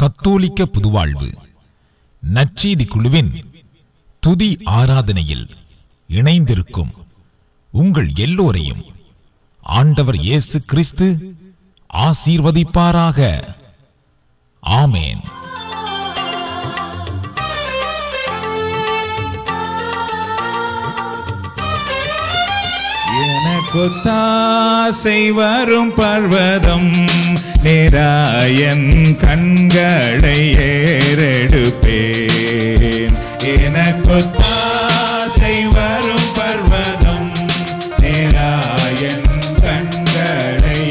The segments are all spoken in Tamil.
கத்தோலிக்க புதுவாழ்வு நற்செய்தி குழுவின் துதி ஆராதனையில் இணைந்திருக்கும் உங்கள் எல்லோரையும் ஆண்டவர் இயேசு கிறிஸ்து ஆசீர்வதிப்பாராக ஆமேன் எனக்கொத்தாசை வரும் பர்வதம் நேராயன் கண்களை ஏறெடுப்பேன் எனக்கொத்தாசை வரும் பர்வதம் நேராயன் கண்களை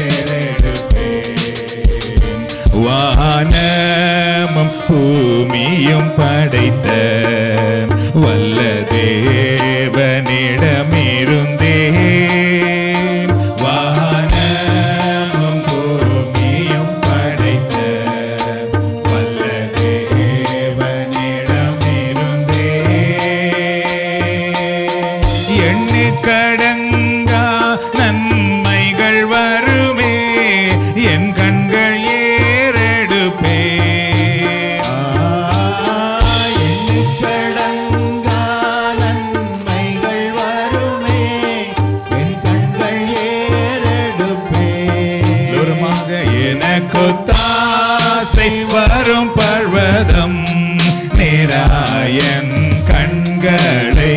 ஏறெடுப்பேன் வானமும் பூமியும் படைத்த வல்ல தேவனிடமிருந்தேன் வானமும் பூமியும் படைத்த வல்ல தேவனிடமிருந்தேன் எண்ணு கடங்கா நன்மைகள் வருமே என் கண்கள் ஏறெடுப்பே கடங்கா நன்மைகள் வருமே என் கண்கள் ஏறெடுப்பே எல்லோருமாக எனக்கு தாசை வரும் பர்வதம் நேராயன் கண்களை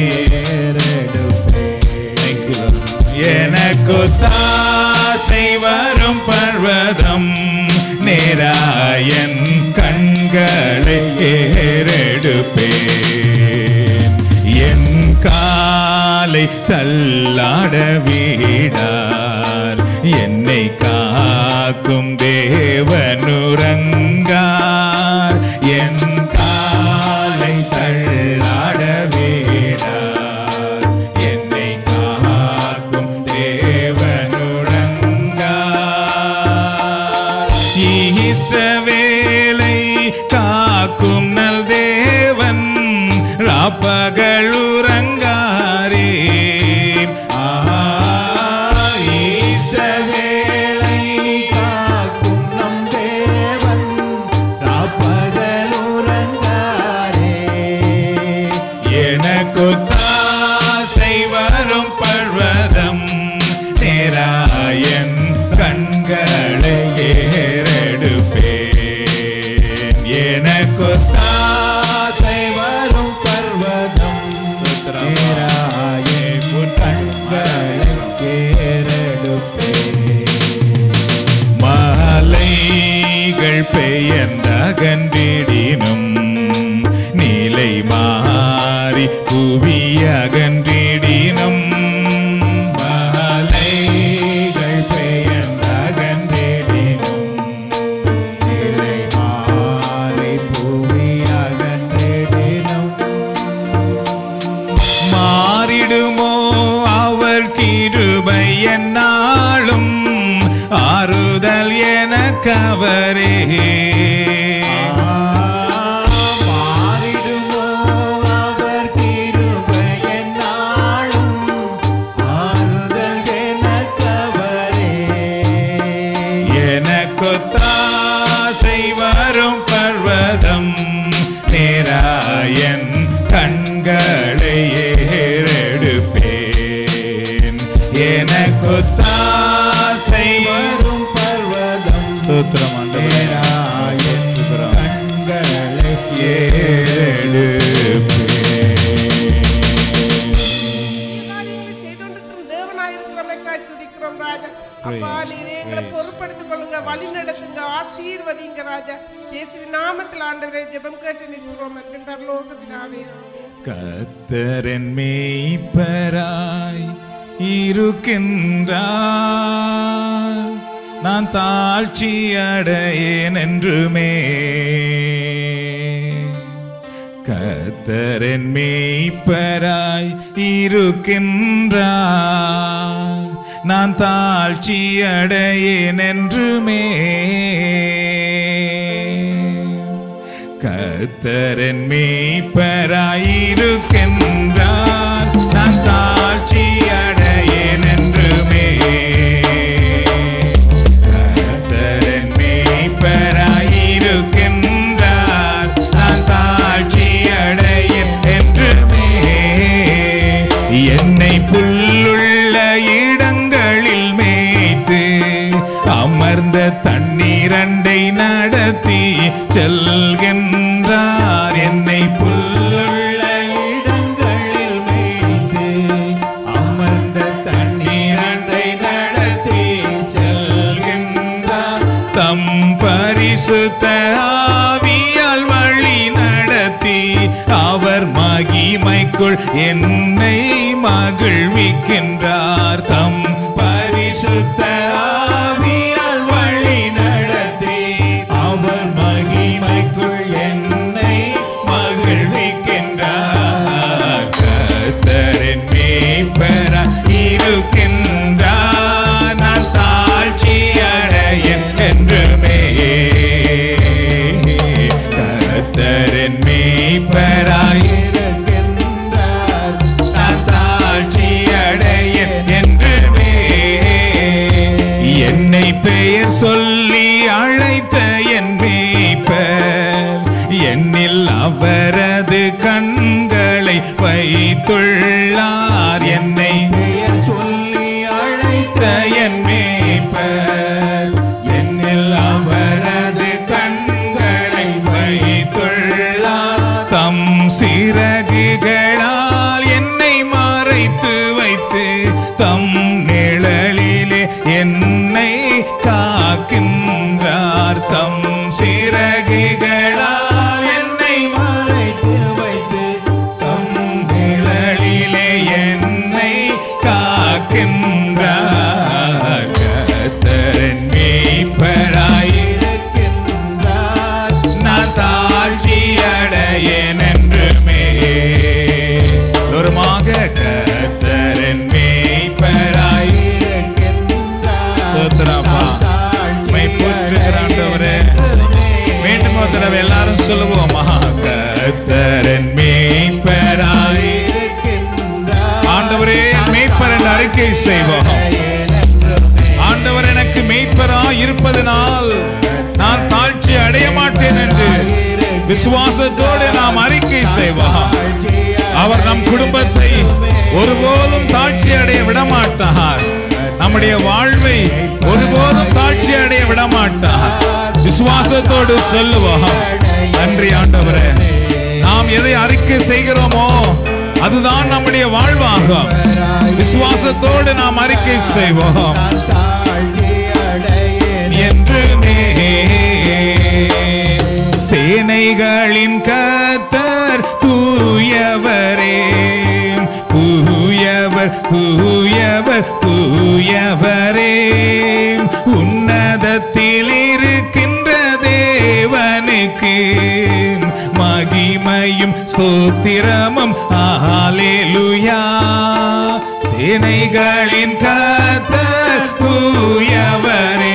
Thank you, Lord. எனக்கு தாசை வரும் பர்வதம் நேராயன் கண்களை ஏறெடுப்பேன் என் காலை தள்ளாட வீடார் என்னை காக்கும் தேவனுரங்கார் என் காலை தள்ளாட வீடார் என்னை காக்கும் தேவனுரங்கார் ஈஸ்டவேலை காக்கும் நல் தேவன் ராப்பகல் உறங்காரே ஈஸ்டவேளை காக்கும் நம் தேவன் ராப்பகல் உறங்காரே எனக்கு தாசை வரும் பர்வதம் நேராயன் கண்களை ஏறெடுப்பேன் எனக்கு தாசை வரும் பர்வதம் நேராயே உன் கண்களை ஏறெடுப்பே மாலைகள் பெயர்ந்தகன்றிடினும் நீலை மாறி புவி அகன்றிடினும் மாலைகள் பெயர்ந்தகன்றிடினும் நிலை மாலை பூமி அகன்றிடினும் மாறிடுமோ அவர் கிருபை என்னாலும் ஆறுதல் எனக்கவரே மாறிடுமோ அவர் கிருபை என்னாலும் ஆறுதல் எனக்கவரே எனக்கு தாசை வரும் பர்வதம் நேராயன் கண்களை ஏறெடுப்பேன் எனக்கு தாசை வரும் பர்வதம் ஸ்தோத்திரம் ஆண்டவரே. நேராயன் கண்களை ஏறெடுப்பேன் காரியங்களை செய்து கொண்டிருக்கும் தேவனாயிருக்கிறவரைக்காய் துதிக்கிறோம் ராஜா அப்பா நீரே எங்களை பொறுப்படுத்திக் கொள்ளுங்க வழி நடத்துங்க ஆசீர்வதிங்க ராஜா இயேசுவின் நாமத்தில் ஆண்டவரே ஜெபம் கேட்டு நிற்கிறோம் என்கின்ற லோகத்தினாவே ஆமென். கத்தரன் மேய்ப்பராய் இருக்கின்றார் நான் தாழ்ச்சி அடையேன் என்றுமே கத்தரன் மேய்ப்பராய் இருக்கின்றார் நான் தாழ்ச்சி அடையேன் என்றுமே கத்தரன் மேய்ப்பராயிருக்கின்றார் நான் தாழ்ச்சி அடையேன் என்றுமே கத்தரன் மேய்ப்பராயிருக்கின்றார் என்னை புல்லுள்ள இடங்களில் மேய்த்து அமர்ந்த தண்ணீரண்டை நடத்தி செல்கின்றார் என்னை புல்லுள்ள இடங்களில் மேய்த்து அமர்ந்த தண்ணீரண்டை நடத்தி செல்கின்றார் தம் பரிசுத்த ஆவியால் வழி நடத்தி அவர் மகிமைக்குள் என்னை மகிழ்விக்கின்றார் தம் பரிசுத்த ஆவியால் வழி நடத்தி அவர் மகிமைக்குள் என்னை மகிழ்விக்கின்றார் கர்த்தரின் மேய்ப்பர இருக்கின்றார் நான் தாழ்ச்சி அடைய என்றுமே கர்த்தரின் மேய்ப்பராய் இருக்கின்றார் நான் தாழ்ச்சி அடைய என்றுமே என்னை பெயர் சொல்லி அழைத்த என் மேய்ப்பர் என்னில் அவரது கண்களை வைத்துள்ளார் என்னை பெயர் சொல்லி அழைத்த என் மேய்ப்பர் என்னில் அவரது கண்களை வைத்துள்ளார் தம் சிறகுகளால் என்னை மறைத்து வைத்து தம் நிழலிலே என்னை காக்கின்றார் தம் சிறகுகளால் என்னை மறைத்து வைத்து தம் நிழலிலே என்னை காக்கின்றார் கர்த்தரின் மேய்ப்பராய் இருக்கின்றார் நான் தாழ்ச்சி அடையேன் என்றுமே தூரமாக கர்த்தரின் மேய்ப்பராய் இருக்கின்றார் ஸ்தோத்திரப்பா. உம்மை போற்றுகிற ஆண்டவரே. மீண்டும் ஒரு தடவை எல்லாரும் சொல்லுவோம் மகா கர்த்தரின் மேய்ப்பராய் இருக்கின்றார் ஆண்டவரே என் மேய்ப்பர் என்று அறிக்கை செய்வோம் ஆண்டவர் எனக்கு மெய்ப்பராய் இருப்பதனால் நான் தாழ்ச்சி அடைய மாட்டேன் என்று விசுவாசத்தோடு நாம் அறிக்கை செய்வோம் அவர் நம் குடும்பத்தை ஒருபோதும் தாழ்ச்சி அடைய விடமாட்டார் நம்முடைய வாழ்வை ஒருபோதும் தாழ்ச்சி அடைய விடமாட்டார் விசுவாசத்தோடு சொல்லுவோம் நன்றி ஆண்டவரே நாம் எதை அறிக்கை செய்கிறோமோ அதுதான் நம்முடைய வாழ்வாகும் விசுவாசத்தோடு நாம் அறிக்கை செய்வோம் தாழ்ச்சி அடையேன் என்றுமே சேனைகளின் கத்தர் தூயவரே தூயவர் தூயவர் தூயவரே உன்னதத்தில் இருக்கின்ற தேவனுக்கு மகிமையும் ஸ்தோத்திரமும் ஆலேலுயா சேனைகளின் கத்தர் தூயவரே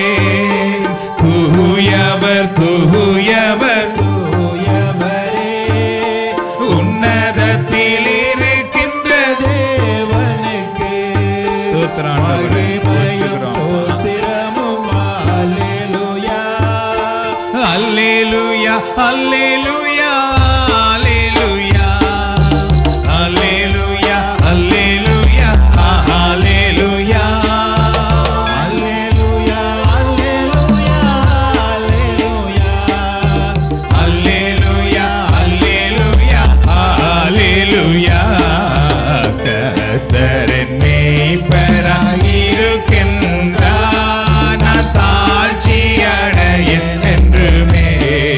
தூயவர் தூயவர் தூயவரே உன்னதத்தில் இருக்கின்ற தேவனுக்கு ஸ்தோத்திரம் ஆண்டவரே. மகிமையும் போற்றுகிறோம். ஸ்தோத்திரமும் அல்லேலூயா அல்லேலூயா அல்லேலூயா அல்லேலூயா அல்லேலூயா அல்லேலூயா அல்லேலூயா அல்லேலூயா அல்லேலூயா அல்லேலூயா அல்லேலூயா அல்லேலூயா அல்லேலூயா கர்த்தரின் மேய்ப்பராய் இருக்கின்றார் நான் தாழ்ச்சி அடையேன் என்றுமே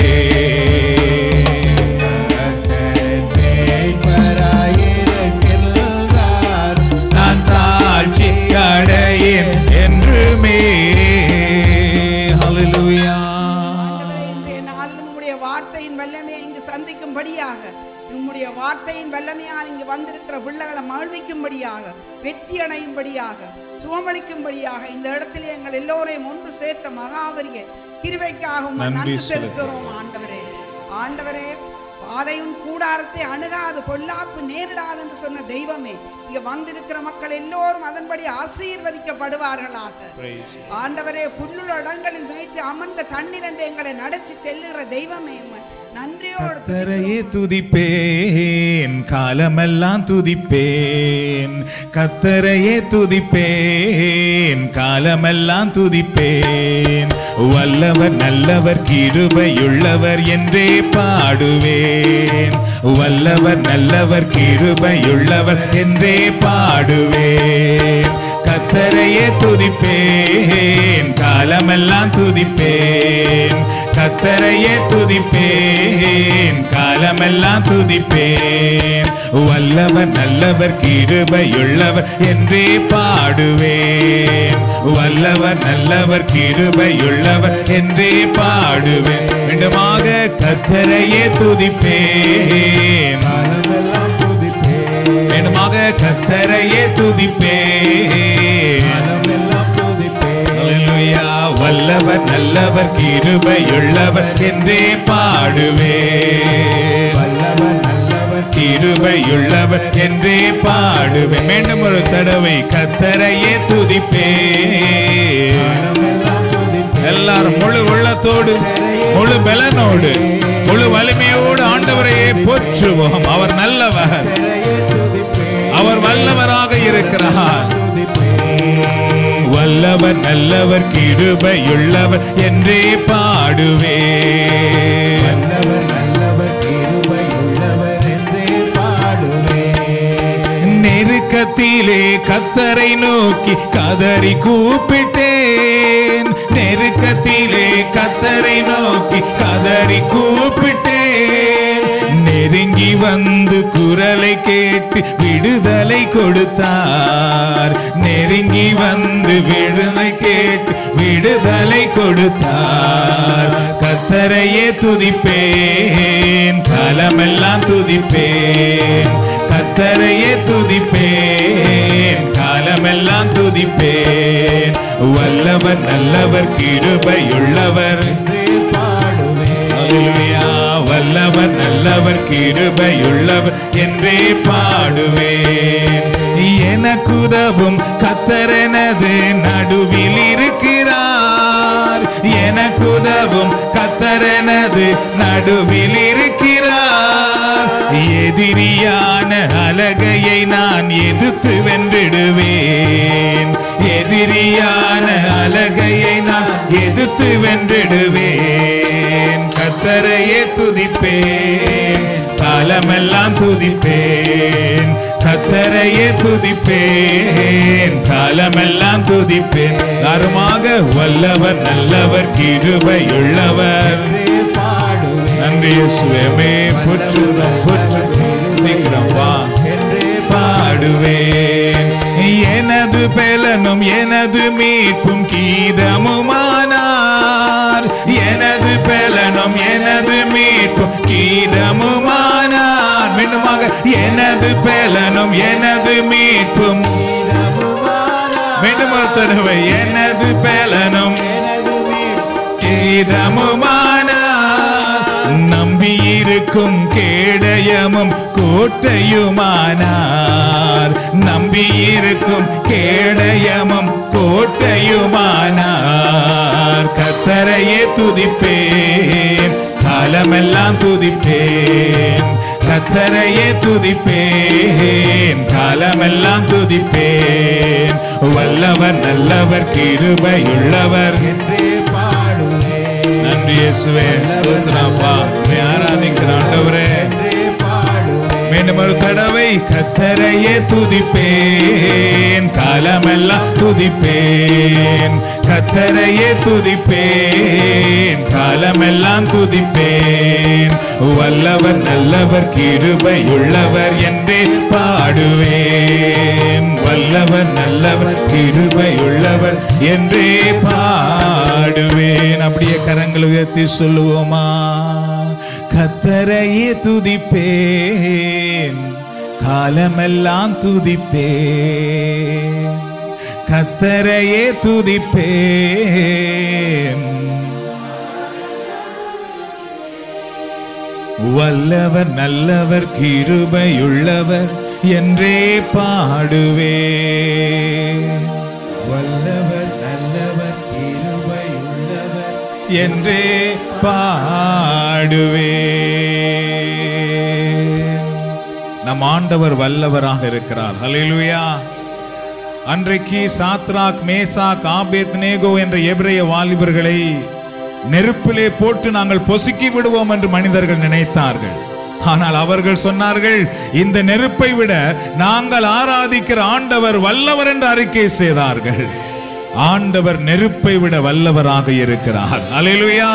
மேய்ப்பராயிருக்கின்றார் நான் தாழ்ச்சி அடையேன் என்றுமே ஹalleluya ஆண்டவரே, இன்றைய நாளில் உம்முடைய வார்த்தையின் வல்லமையை இங்கு சந்திக்கும்படியாக உம்முடைய வார்த்தையின் வல்லமையால் இங்கு வந்திருக்கிற பிள்ளைகளை மகிழ்விக்கும்படியாக வெற்றி அடையும்படியாக சுகமளிக்கும்படியாக இந்த இடத்திலே எங்கள் எல்லோரையும் ஒன்று சேர்த்த மகாவரிய கிருபைக்காக உம்மை நன்றி நன்றி செலுத்துகிறோம். செலுத்துகிறோம் ஆண்டவரே ஆண்டவரே பாதையின் கூடாரத்தை அணுகாது பொல்லாப்பு நேரிடாது என்று சொன்ன தெய்வமே இங்க வந்திருக்கிற மக்கள் எல்லோரும் அதன்படி ஆசீர்வதிக்கப்படுவார்களாக ஆண்டவரே புல்லுள்ள இடங்களில் மேய்த்து அமர்ந்த தண்ணீர் என்று எங்களை நடத்தி செல்லுகிற தெய்வமே உம்மை நன்றியோடு கத்தரையே துதிப்பேன் காலமெல்லாம் துதிப்பேன் கத்தரையே துதிப்பேன் காலமெல்லாம் துதிப்பேன் வல்லவர் நல்லவர் கிருபையுள்ளவர் என்றே பாடுவேன் வல்லவர் நல்லவர் கிருபையுள்ளவர் என்றே பாடுவேன் கத்தரையே துதிப்பேன் காலமெல்லாம் துதிப்பேன் கத்தரையே துதிப்பேன் காலமெல்லாம் துதிப்பேன் வல்லவர் நல்லவர் கிருபையுள்ளவர் என்றே பாடுவேன் வல்லவர் நல்லவர் கிருபையுள்ளவர் என்றே பாடுவேன் மீண்டுமாக கத்தரையே துதிப்பேன் காலமெல்லாம் துதிப்பேன் மீண்டுமாக கத்தரையே துதிப்பேன் காலமெல்லாம் துதிப்பேன் அல்லேலூயா வல்லவர் நல்லவர் கிருபையுள்ளவர் என்றே பாடுவேன் வல்லவர் நல்லவர் கிருபையுள்ளவர் என்றே பாடுவேன் மீண்டும் ஒரு தடவை கத்தரையே துதிப்பேன் காலமெல்லாம் துதிப்பேன் எல்லாரும் முழு உள்ளத்தோடு முழு பலனோடு முழு வலிமையோடு ஆண்டவரையே போற்றுவோம் அவர் நல்லவர் கத்தரையே துதிப்பேன் அவர் வல்லவராக இருக்கிறார் துதிப்பேன் வல்லவர் நல்லவர் கிருபையுள்ளவர் என்றே பாடுவேன் வல்லவர் நல்லவர் கிருபையுள்ளவர் என்றே பாடுவேன் நெருக்கத்திலே கத்தரை நோக்கி கதறி கூப்பிட்டேன் நெருக்கத்திலே கத்தரை நோக்கி கதறி கூப்பிட்டேன் நெருங்கி வந்து குரலை கேட்டு விடுதலை கொடுத்தார் நெருங்கி வந்து விடுதலை கேட்டு விடுதலை கொடுத்தார் கத்தரையே துதிப்பேன் காலமெல்லாம் துதிப்பேன் கத்தரையே துதிப்பேன் காலமெல்லாம் துதிப்பேன் வல்லவர் நல்லவர் கிருபையுள்ளவர் என்றே பாடுவேன் அல்லேலூயா. வல்லவர் நல்லவர் கிருபையுள்ளவர் என்றே பாடுவேன் எனக்குதவும் கத்தரனது நடுவில் இருக்கிறார் எனக்குதவும் கத்தரனது நடுவில் இருக்கிறார் எதிரியான அலகையை நான் எதிர்த்து வென்றிடுவேன் எதிரியான அலகையை நான் எதிர்த்து வென்றிடுவேன் கத்தரையே துதிப்பேன் காலமெல்லாம் துதிப்பேன் கத்தரையே துதிப்பேன் காலமெல்லாம் துதிப்பேன் அருமாக வல்லவர் நல்லவர் கிருபையுள்ளவர் என்றே பாடுவேன் நன்றி இயேசுவே புற்றுறோம் புற்று துதிக்கிறோம் வா என்றே பாடுவேன் எனது பெலனும் எனது மீட்பும் கீதமுமானார் எனது பெலனும் எனது மீட்பும் கீதமுமானார் மீண்டுமாக எனது பெலனும் எனது மீட்பும் மீண்டும் ஒரு தடவை எனது பெலனும் எனது மீட்பு கீதமுமானார் நம்பியிருக்கும் கேடயமும் கோட்டையுமானார் நம்பியிருக்கும் கேடயமும் கோட்டையுமானார் கத்தரையே துதிப்பேன் காலமெல்லாம் துதிப்பேன் கத்தரையே துதிப்பேன் காலமெல்லாம் துதிப்பேன் வல்லவர் நல்லவர் கிருபையுள்ளவர் என்றே பாடுவேன் நன்றி இயேசுவே ஸ்தோத்திரப்பா உம்மை ஆராதிக்கிற ஆண்டவரே என்றே பாடுவேன் மீண்டும் ஒரு தடவை கத்தரையே துதிப்பேன் காலமெல்லாம் துதிப்பேன் கத்தரையே துதிப்பேன் காலமெல்லாம் துதிப்பேன் வல்லவர் நல்லவர் கிருபையுள்ளவர் என்றே பாடுவேன் வல்லவர் நல்லவர் கிருபையுள்ளவர் என்றே பாடுவேன் அப்படியே கரங்களை உயர்த்தி சொல்லுவோமா கத்தரையே துதிப்பேன் காலமெல்லாம் துதிப்பேன் கத்தரையே துதிப்பேன் வல்லவர் நல்லவர் கிருபையுள்ளவர் என்றே பாடுவேன் வல்லவர் நல்லவர் கிருபை உள்ளவர் என்றே பாடுவேன் நம் ஆண்டவர் வல்லவராக இருக்கிறார் ஹalleluya அன்றைக்கு சாத்ராக் மேசாக் ஆபேத் நேகோ என்ற எபிரேய வாலிபர்களை நெருப்பிலே போட்டு நாங்கள் பொசுக்கி விடுவோம் என்று மனிதர்கள் நினைத்தார்கள் ஆனால் அவர்கள் சொன்னார்கள் இந்த நெருப்பை விட நாங்கள் ஆராதிக்கிற ஆண்டவர் வல்லவர் என்று அறிக்கை செய்தார்கள் ஆண்டவர் நெருப்பை விட வல்லவராக இருக்கிறார் அல்லேலூயா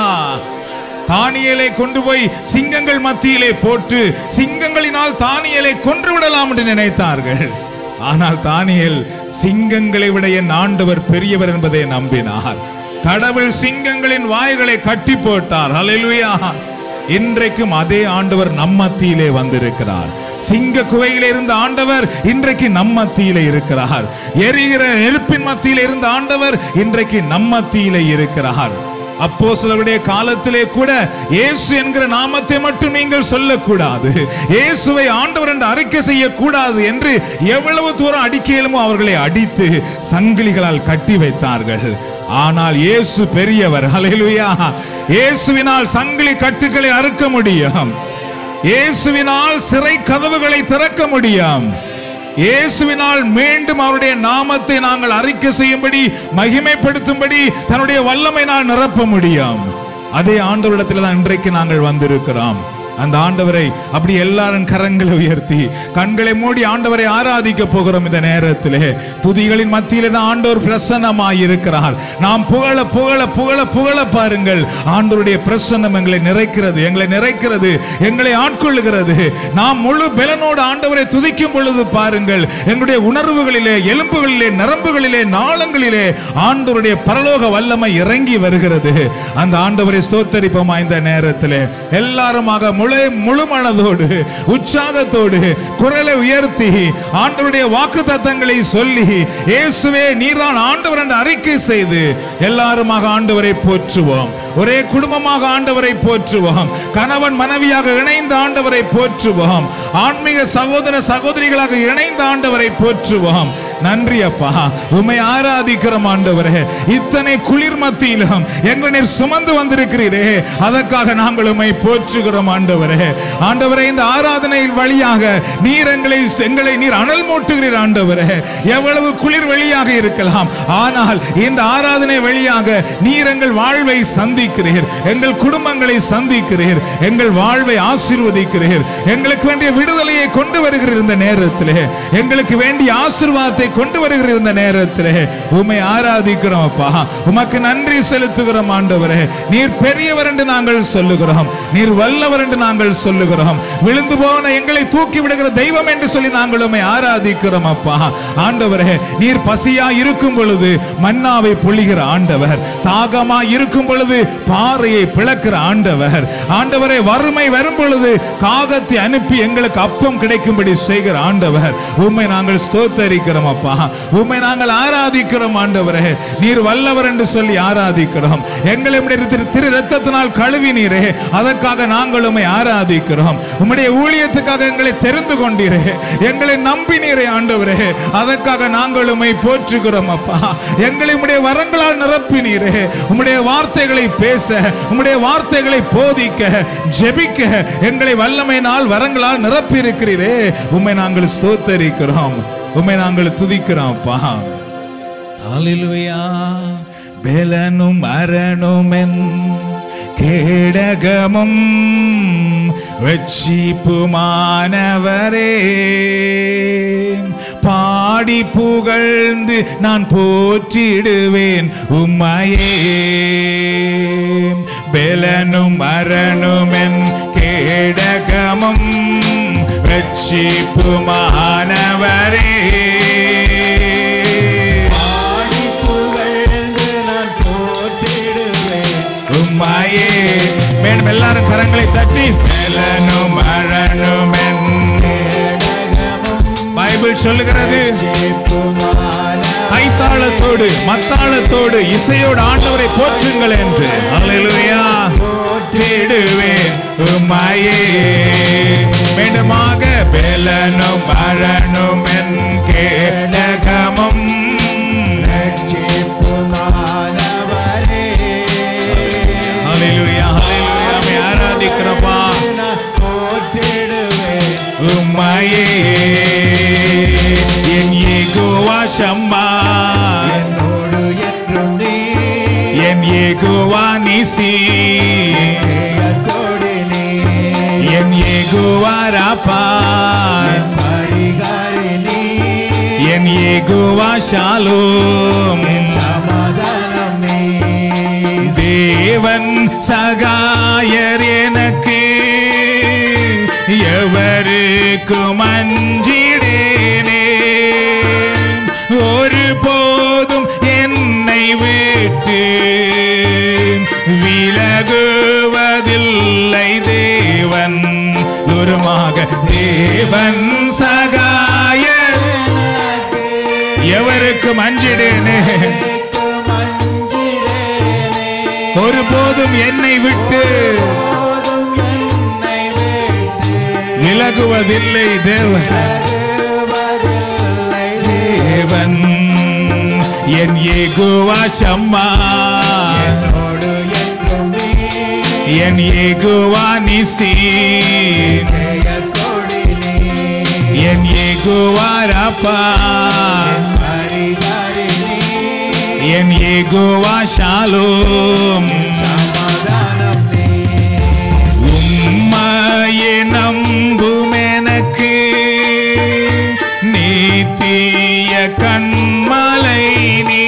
தானியலை கொண்டு போய் சிங்கங்கள் மத்தியிலே போட்டு சிங்கங்களினால் தானியலை கொன்று விடலாம் என்று நினைத்தார்கள் ஆனால் தானியல் சிங்கங்களை விட என் ஆண்டவர் பெரியவர் என்பதை நம்பினார் கடவுள் சிங்கங்களின் வாய்களை கட்டி போட்டார் அல்லேலூயா இன்றைக்கும் அதே ஆண்டவர் நம் மத்தியிலே வந்திருக்கிறார் சிங்க குகையிலே இருந்த ஆண்டவர் இன்றைக்கு நம் மத்தியிலே இருக்கிறார் எரிகிற நெருப்பின் மத்தியிலே இருந்த ஆண்டவர் இன்றைக்கு நம் மத்தியிலே இருக்கிறார் அப்போ சிலருடைய காலத்திலே கூட இயேசு என்கிற நாமத்தை மட்டும் நீங்கள் சொல்லக்கூடாது இயேசுவை ஆண்டவர் என்று அறிக்கை செய்யக்கூடாது என்று எவ்வளவு தூரம் அடிக்கையிலுமோ அவர்களை அடித்து சங்கிலிகளால் கட்டி வைத்தார்கள் ஆனால் இயேசு பெரியவர் ஹalleluya இயேசுவினால் சங்கிலி கட்டுகளை அறுக்க முடியும் இயேசுவினால் சிறை கதவுகளை திறக்க முடியும் இயேசுவினால் மீண்டும் அவருடைய நாமத்தை நாங்கள் அறிக்கை செய்யும்படி மகிமைப்படுத்தும்படி தன்னுடைய வல்லமையினால் நிரப்ப முடியும் அதே ஆண்டவரிடத்தில் தான் இன்றைக்கு நாங்கள் வந்திருக்கிறோம் அந்த ஆண்டவரை அப்படி எல்லாரும் கரங்களை உயர்த்தி கண்களை மூடி ஆண்டவரை ஆராதிக்க போகிறோம் இந்த நேரத்திலே துதிகளின் மத்தியிலே தான் ஆண்டவர் பிரசன்னமாய் இருக்கிறார் நாம் புகழ புகழ புகழ புகழ பாருங்கள் ஆண்டவருடைய பிரசன்னம் எங்களை நிறைக்கிறது எங்களை நிறைக்கிறது எங்களை ஆட்கொள்ளுகிறது நாம் முழு பலனோடு ஆண்டவரை துதிக்கும் பொழுது பாருங்கள் எங்களுடைய உணர்வுகளிலே எலும்புகளிலே நரம்புகளிலே நாளங்களிலே ஆண்டவருடைய பரலோக வல்லமை இறங்கி வருகிறது அந்த ஆண்டவரை ஸ்தோத்தரிப்போமா இந்த நேரத்திலே எல்லாருமாக முழு முழு மனதோடு உற்சாகத்தோடு குரலை உயர்த்தி ஆண்டவருடைய வாக்கு தத்தங்களை சொல்லி இயேசுவே நீர்தான் ஆண்டவர் என்று அறிக்கை செய்து எல்லாருமாக ஆண்டவரை போற்றுவோம் ஒரே குடும்பமாக ஆண்டவரை போற்றுவோம் கணவன் மனைவியாக இணைந்த ஆண்டவரை போற்றுவோம் ஆன்மீக சகோதர சகோதரிகளாக இணைந்த ஆண்டவரை போற்றுவோம் நன்றி அப்பா உம்மை ஆராதிக்கிறோம் ஆண்டவரே இத்தனை குளிர் மத்தியிலும் எங்களை நீர் சுமந்து வந்திருக்கிறீரே அதற்காக நாங்கள் உம்மை போற்றுகிறோம் ஆண்டவரே ஆண்டவரே இந்த ஆராதனையின் வழியாக நீர் எங்களை எங்களை நீர் அனல் மூட்டுகிறீர் ஆண்டவரே எவ்வளவு குளிர் வெளியாக இருக்கலாம் ஆனால் இந்த ஆராதனை வழியாக நீர் எங்கள் வாழ்வை சந்திக்கிறீர் எங்கள் குடும்பங்களை சந்திக்கிறீர் எங்கள் வாழ்வை ஆசீர்வதிக்கிறீர் எங்களுக்கு வேண்டிய விடுதலையை கொண்டு வருகிறீர் இந்த நேரத்திலே எங்களுக்கு வேண்டிய ஆசீர்வாதத்தை கொண்டு வருகிறீர் இந்த நேரத்திலே உம்மை ஆராதிக்கிறோம் அப்பா உமக்கு நன்றி செலுத்துகிறோம் ஆண்டவரே நீர் பெரியவர் என்று நாங்கள் சொல்லுகிறோம் நீர் வல்லவர் என்று நாங்கள் சொல்லுகிறோம் விழுந்து போன எங்களை தூக்கி விடுகிற தெய்வம் என்று சொல்லி நாங்கள் உம்மை ஆராதிக்கிறோம் அப்பா ஆண்டவரே நீர் பசியா இருக்கும் பொழுது மன்னாவை பொழிகிற ஆண்டவர் தாகமா இருக்கும் பொழுது பாறையை பிளக்கிற ஆண்டவர் ஆண்டவரே வறுமை வரும் பொழுது காகத்தை அனுப்பி எங்களுக்கு அப்பம் கிடைக்கும்படி செய்கிற ஆண்டவர் உம்மை நாங்கள் ஸ்தோத்தரிக்கிறோம் அப்பா உம்மை நாங்கள் ஆராதிக்கிறோம் ஆண்டவரே நீர் வல்லவர் என்று சொல்லி ஆராதிக்கிறோம் எங்களை உம்முடைய திரு திரு ரத்தத்தினால் கழுவினீரே அதற்காக நாங்கள் உம்மை ஆராதிக்கிறோம் உம்முடைய ஊழியத்துக்காக எங்களை தெரிந்து கொண்டீரே எங்களை நம்பினீரே ஆண்டவரே அதற்காக நாங்கள் உம்மை போற்றுகிறோம் அப்பா எங்களை உம்முடைய வரங்களால் நிரப்பினீரே உம்முடைய வார்த்தைகளை பேச உம்முடைய வார்த்தைகளை போதிக்க ஜெபிக்க எங்களை வல்லமையினால் வரங்களால் நிரப்பி இருக்கிறீரே உம்மை நாங்கள் ஸ்தோத்தரிக்கிறோம் உம்மை நாங்கள் துதிக்கிறோம் அப்பா ஹalleluya பெலனும் அரணுமென் கேடகமும் வெச்சிப்புமானவரே பாடி புகழ்ந்து நான் போற்றிடுவேன் உம்மையே பெலனும் அரணுமென் கேடகமும் வெச்சிப்புமானவரே பாடி புகழ்ந்து நான் போற்றிடுவேன் உம்மாயே மேலும் எல்லாரும் கரங்களை தட்டி மேலனும் மரணம் பைபிள் சொல்லுகிறது கைத்தாளத்தோடு மத்தாளத்தோடு இசையோடு ஆண்டவரை போற்றுங்கள் என்று அல்லேலூயா போற்றிடுவேன் உம்மாயே மீண்டுமாக பெலனும் மரணம் என் கேடகமும் ரட்சிப்புமானவரே ஷம்மா என்னோடு என்றும் நீ என் ஏகுவா நிசி பெயர்த்தோடு நீ என் ஏகுவா ராப்பா பரிகாரி நீ என் ஏகுவா ஷாலோம் சமாதானம் நீ தேவன் சகாயர் எனக்கு எவருக்கும் அஞ்சிடேனே ஒரு போதும் என்னை விட்டு விலகுவதில்லை தேவன் குருமாக தேவன் சகாயர் எவருக்கும் அஞ்சிடேனே ஒருபோதும் என்னை விட்டு விலகுவதில்லை தேவன் தேவன் என் ஏகுவா சம்மா என்னோடு என்றும் நீ என் ஏகுவா நிசி பெயர்த்தோடு நீ என் ஏகுவா ராப்பா பரிகாரி நீ என் ஏகுவா ஷாலோம் சமாதானம் நீ உம்மையே நம்பும் எனக்கு நீத்திய கண்மலை நீ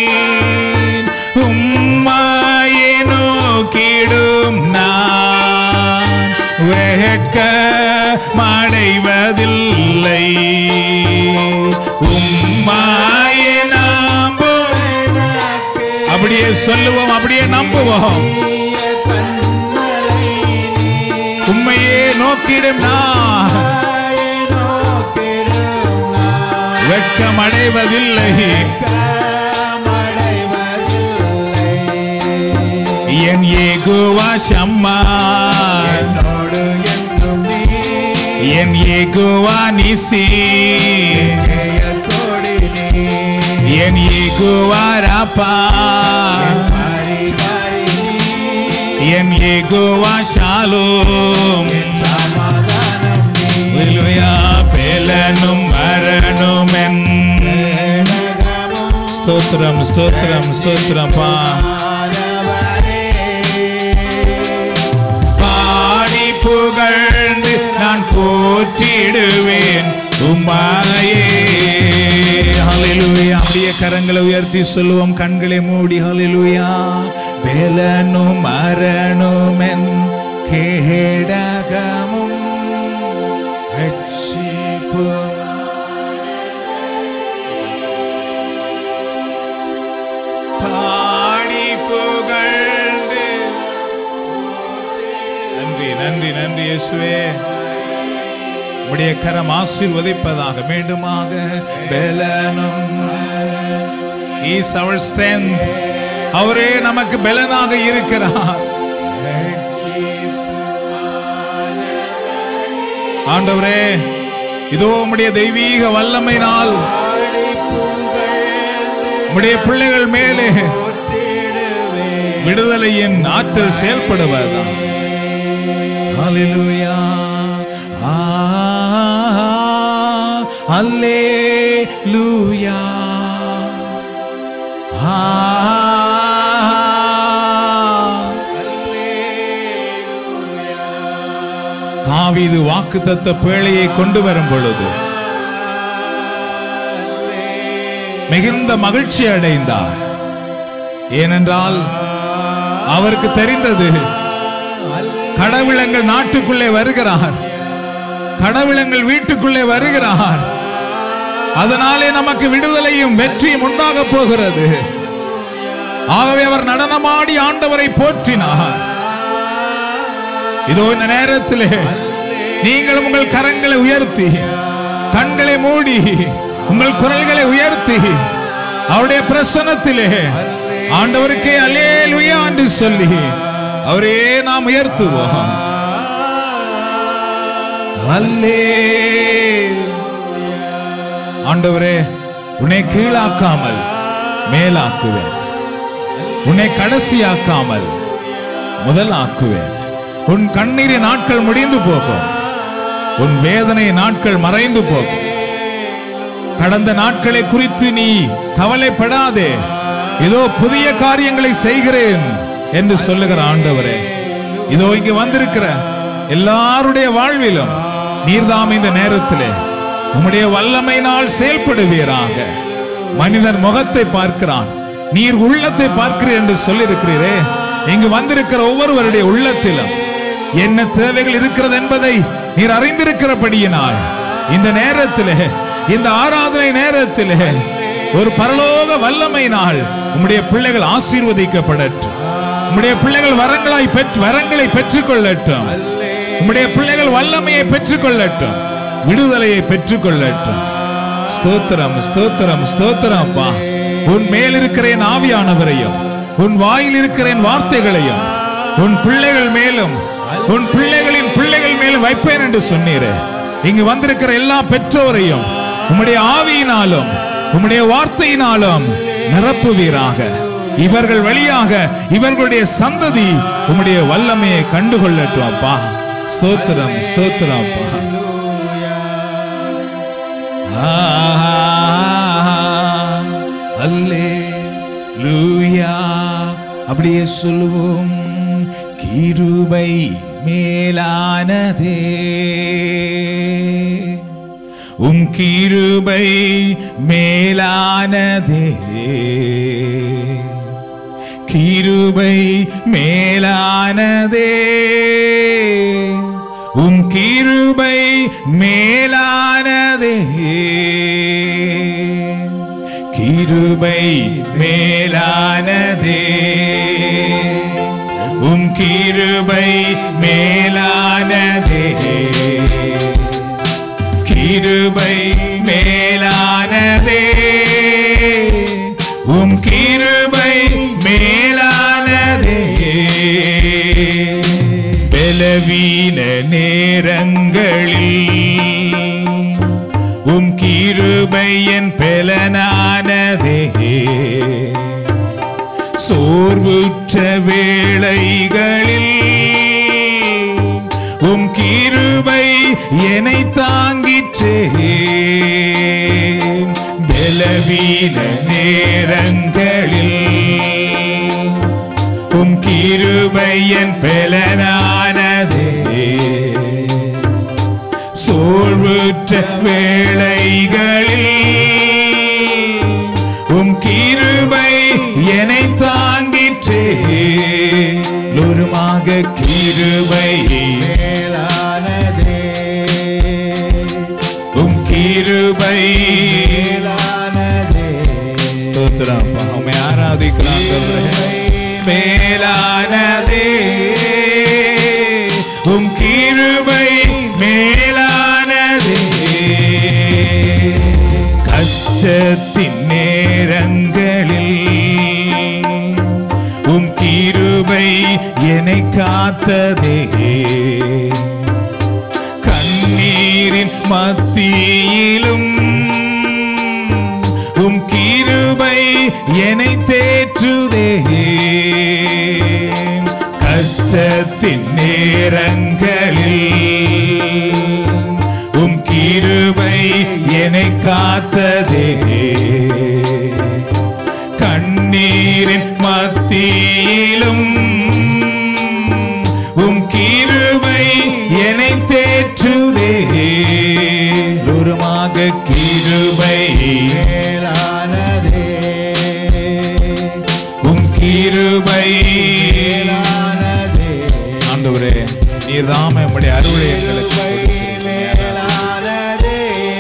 உம்மையே நோக்கிடும் நான் வெட்க மடைவதில்லை உம்மாயே நம்பும் அப்படியே சொல்லுவோம் அப்படியே நம்புவோம் உண்மையே நோக்கிடும் நான் வெட்கம் அடைவதில்லை என் ஏகுவா சம்மா என்னோடு என்றும் நீ என் ஏகுவா நிசி பெயர்த்தோடு நீ என் ஏகுவா ராப்பா பரிகாரி நீ என் ஏகுவா ஷாலோம் சமாதானம் நீ ஹalleluya பேலனும் மரணும் என் ஸ்தோத்திரம் ஸ்தோத்திரம் ஸ்தோத்திரப்பா பாடி புகழ்ந்து நான் போற்றிடுவேன் உம்மாயே ஹalleluya அப்படியே கரங்களை உயர்த்தி சொல்லுவோம் கண்களை மூடி ஹalleluya பேலனும் மரணும் என் கேடகமும் ரட்சிப்பும் பாடி புகழ்ந்து நன்றி நன்றி நன்றி இயேசுவே உடைய கரம் ஆசீர்வதிப்பதாக மீண்டுமாக பெலனும் இஸ் அவர் ஸ்ட்ரென்த் அவரே நமக்கு பலனாக இருக்கிறார் ஆண்டவரே இதோ உம்முடைய தெய்வீக வல்லமையினால் உம்முடைய பிள்ளைகள் மேலே விடுதலையின் ஆற்றல் செயல்படுவதா ஹalleluya அல்லேலூயா தாவீது வாக்குத்தத்த பேழையை கொண்டு வரும் பொழுது மிகுந்த மகிழ்ச்சி அடைந்தார் ஏனென்றால் அவருக்கு தெரிந்தது கடவுள் எங்கள் நாட்டுக்குள்ளே வருகிறார் கடவுள் எங்கள் வீட்டுக்குள்ளே வருகிறார் அதனாலே நமக்கு விடுதலையும் வெற்றியும் உண்டாக போகிறது ஆகவே அவர் நடனமாடி ஆண்டவரை போற்றினார் இதோ இந்த நேரத்திலே நீங்கள் உங்கள் கரங்களை உயர்த்தி கண்களை மூடி உங்கள் குரல்களை உயர்த்தி அவருடைய பிரசன்னத்திலே ஆண்டவருக்கே அல்லேலூயா என்று சொல்லி அவரே நாம் உயர்த்துவோம் அல்லே ஆண்டவரே உன்னை கீழாக்காமல் மேலாக்குவேன் உன்னை கடைசியாக்காமல் முதலாக்குவேன் உன் கண்ணீரின் நாட்கள் முடிந்து போகும் உன் வேதனை நாட்கள் மறைந்து போகும் கடந்த நாட்களை குறித்து நீ கவலைப்படாதே இதோ புதிய காரியங்களை செய்கிறேன் என்று சொல்லுகிற ஆண்டவரே இதோ இங்கு வந்திருக்கிற எல்லாருடைய வாழ்விலும் நீர்தாம் இந்த நேரத்திலே உம்முடைய வல்லமையினால் செயல்படுவீராக மனிதன் முகத்தை பார்க்கிறான் நீர் உள்ளத்தை பார்க்கிறீர் என்று சொல்லியிருக்கிறீரே இங்கு வந்திருக்கிற ஒவ்வொருவருடைய உள்ளத்திலும் என்ன தேவைகள் இருக்கிறது என்பதை நீர் அறிந்திருக்கிறபடியினால் இந்த நேரத்திலே இந்த ஆராதனை நேரத்திலே ஒரு பரலோக வல்லமையினால் உம்முடைய பிள்ளைகள் ஆசீர்வதிக்கப்படட்டும் உம்முடைய பிள்ளைகள் வரங்களாய் பெற்று வரங்களை பெற்றுக்கொள்ளட்டும் உம்முடைய பிள்ளைகள் வல்லமையை பெற்றுக்கொள்ளட்டும் விடுதலையை பெற்றுக்கொள்ளட்டும் ஸ்தோத்திரம் ஸ்தோத்திரம் ஸ்தோத்திரம் அப்பா உன் மேல் இருக்கிற என் ஆவியானவரையும் உன் வாயில் இருக்கிற என் வார்த்தைகளையும் உன் பிள்ளைகள் மேலும் உன் பிள்ளைகளின் பிள்ளைகள் மேலும் வைப்பேன் என்று சொன்னீரே இங்கு வந்திருக்கிற எல்லா பெற்றோரையும் உம்முடைய ஆவியினாலும் உம்முடைய வார்த்தையினாலும் நிரப்புவீராக இவர்கள் வழியாக இவர்களுடைய சந்ததி உம்முடைய வல்லமையை கண்டுகொள்ளட்டும் அப்பா ஸ்தோத்திரம் ஸ்தோத்திரம் அப்பா அல்லேலூயா அப்படியே சொல்லுவோம் கிருபை மேலானதே உம் கிருபை மேலானதே கிருபை மேலானதே உம் கிருபை மேலானதே கிருபை மேலானதே உம் கிருபை மேலானதே கிருபை மேலானதே உம் கிருபை மேலானதே பலவீன நேரங்களில் உம் கிருபை என் பலனானதே சோர்வுற்ற வேளைகளில் உம் கிருபை என்னை தாங்கிற்றே பலவீன நேரங்களில் உம் கிருபை என் பலனானதே சோர்வுற்ற வேளைகளில் உம் கிருபை என்னை தாங்கிற்றே லோருமாக கிருபை மேலானதே உம் கிருபை மேலானதே ஸ்தோத்திரம் உண்மை ஆராதிக்கிறாங்க மேலானதே உம் கிருபை மேலானதே கஷ்டத்தின் நேரங்களில் உம் கிருபை என்னை காத்ததே கண்ணீரின் மத்தியிலும் உம் கிருபை என்னை தேற்றுதே கஷ்டத்தின் நேரங்களில் உம் கிருபை என்னை காத்ததே கண்ணீரின் மத்தியிலும் உம் கிருபை என்னை தேற்றுதே தூரமாக கிருபை மேலானதே உம் கிருபை மேலானதே ஆண்டவரே நீர் தாமே உம்முடைய அருளை எங்களுக்கு கொடுக்கிறீர். மேலானதே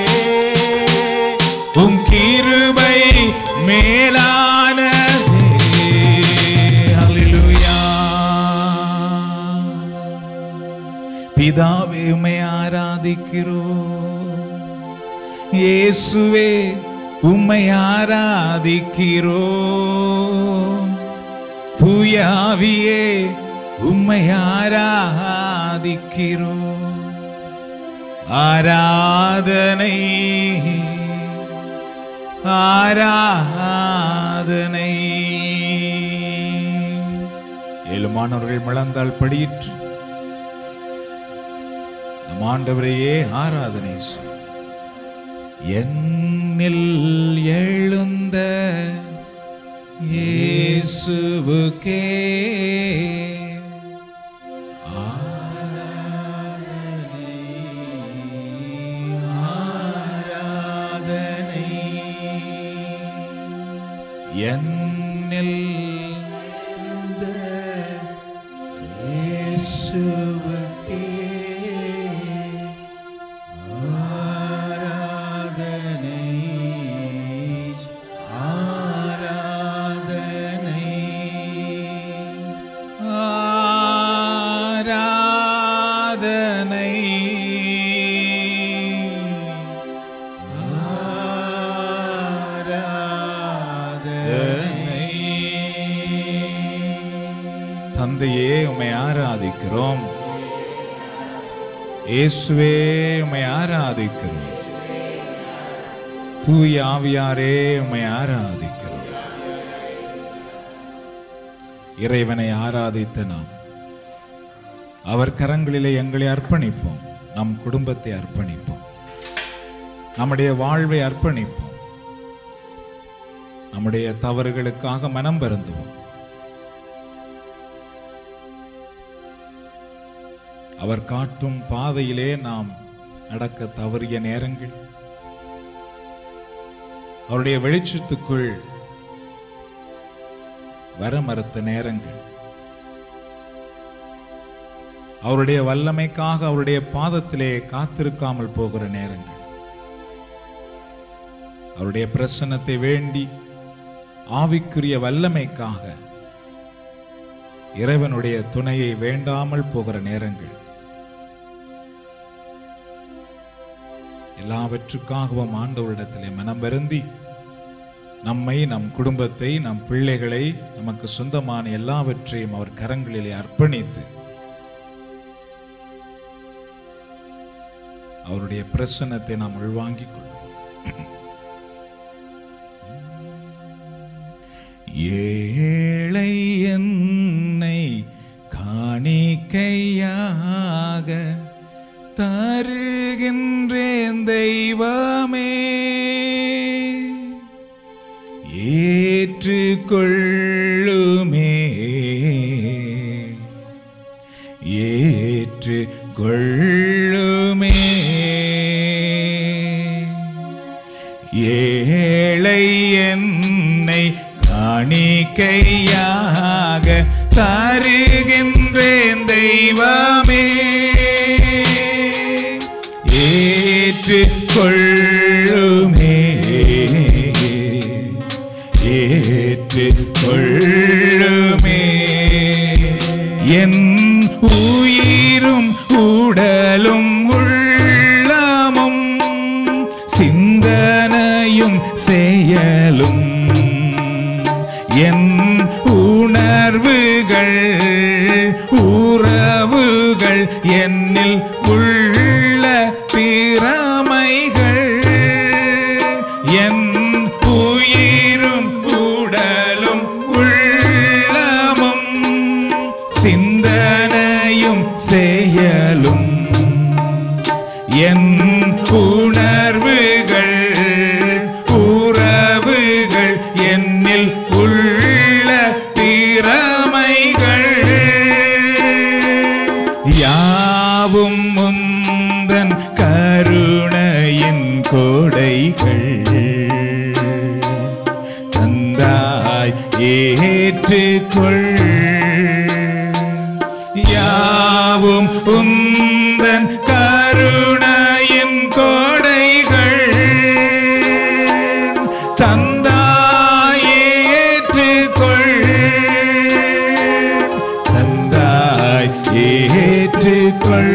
உம் கிருபை மேலானதே ஹalleluya பிதாவே உம்மை ஆராதிக்கிறோம் இயேசுவே உம்மை ஆராதிக்கிறோம் தூய ஆவியே உம்மை ஆராதிக்கிறோம் ஆராதனை ஆராதனை ஏழுமானவர்கள் முழந்தால் படியிற்று நம் ஆண்டவரையே ஆராதனை செய். என்னில் எழுந்த இயேசுவுக்கே ஆராதனை என்னில் எழுந்த இயேசுவுக்கே ஆராதனை ஆராதனை ஆராதனை தந்தையே உம்மை ஆராதிக்கிறோம் இயேசுவே உம்மை ஆராதிக்கிறோம் தூய ஆவியாரே உம்மை ஆராதிக்கிறோம் இறைவனை ஆராதித்த நாம் அவர் கரங்களிலே எங்களை அர்ப்பணிப்போம் நம் குடும்பத்தை அர்ப்பணிப்போம் நம்முடைய வாழ்வை அர்ப்பணிப்போம் நம்முடைய தவறுகளுக்காக மனம் வருந்துவோம் அவர் காட்டும் பாதையிலே நாம் நடக்க தவறிய நேரங்கள் அவருடைய வெளிச்சத்துக்குள் வர மறுத்த நேரங்கள் அவருடைய வல்லமைக்காக அவருடைய பாதத்திலே காத்திருக்காமல் போகிற நேரங்கள் அவருடைய பிரசன்னத்தை வேண்டி ஆவிக்குரிய வல்லமைக்காக இறைவனுடைய துணையை வேண்டாமல் போகிற நேரங்கள் எல்லாவற்றுக்காகவும் ஆண்டவரிடத்திலே மனம் வருந்தி நம்மை நம் குடும்பத்தை நம் பிள்ளைகளை நமக்கு சொந்தமான எல்லாவற்றையும் அவர் கரங்களிலே அர்ப்பணித்து அவருடைய பிரசன்னத்தை நாம் உள்வாங்கிக் கொள்வோம் ஏழை என்னை காணிக்கையாக தருகின்றேன் தெய்வமே ஏற்றுக்கொள்ளுமே ஏற்றுக்கொள்ளுமே ஏழை என்னை காணிக்கையாக தருகின்றேன் தெய்வமே ஏற்றுக்கொள்ளுமே ஏற்றுக்கொள்ளுமே என் உயிரும் உடலும் உள்ளமும் சிந்தனையும் செயலும் என் உணர்வுகள் உறவுகள் என்னில் உள்ள திறமைகள் என் உயிரும் உடலும் உள்ளமும் சிந்தனையும் செயலும் என் உணர்வுகள் உறவுகள் என்னில் உள்ள திறமைகள் யாவும் முந்தன் கருணையின் கோடைகள் தந்தாய் ஏற்றுக்கொள் யாவும் உந்தன் கருணையின் கோடைகள் தந்தாய் ஏற்றுக்கொள் தந்தாய் ஏற்றுக்கொள்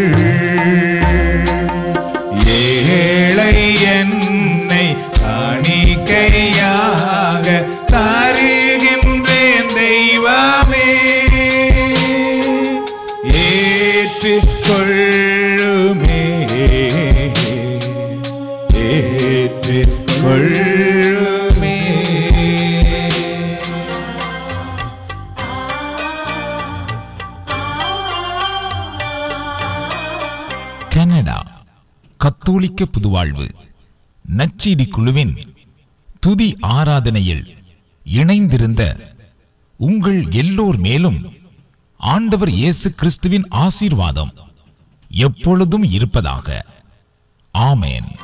ஏழை என்னை காணிக்கையாக தருகின்றேன் தெய்வமே ஏற்றுக்கொள்ளுமே ஏற்றுக்கொள்ளுமே கனடா கத்தோலிக்க புதுவாழ்வு நச்சீடி குழுவின் துதி ஆராதனையில் இணைந்திருந்த உங்கள் எல்லோர் மேலும் ஆண்டவர் இயேசு கிறிஸ்துவின் ஆசீர்வாதம் எப்பொழுதும் இருப்பதாக ஆமென்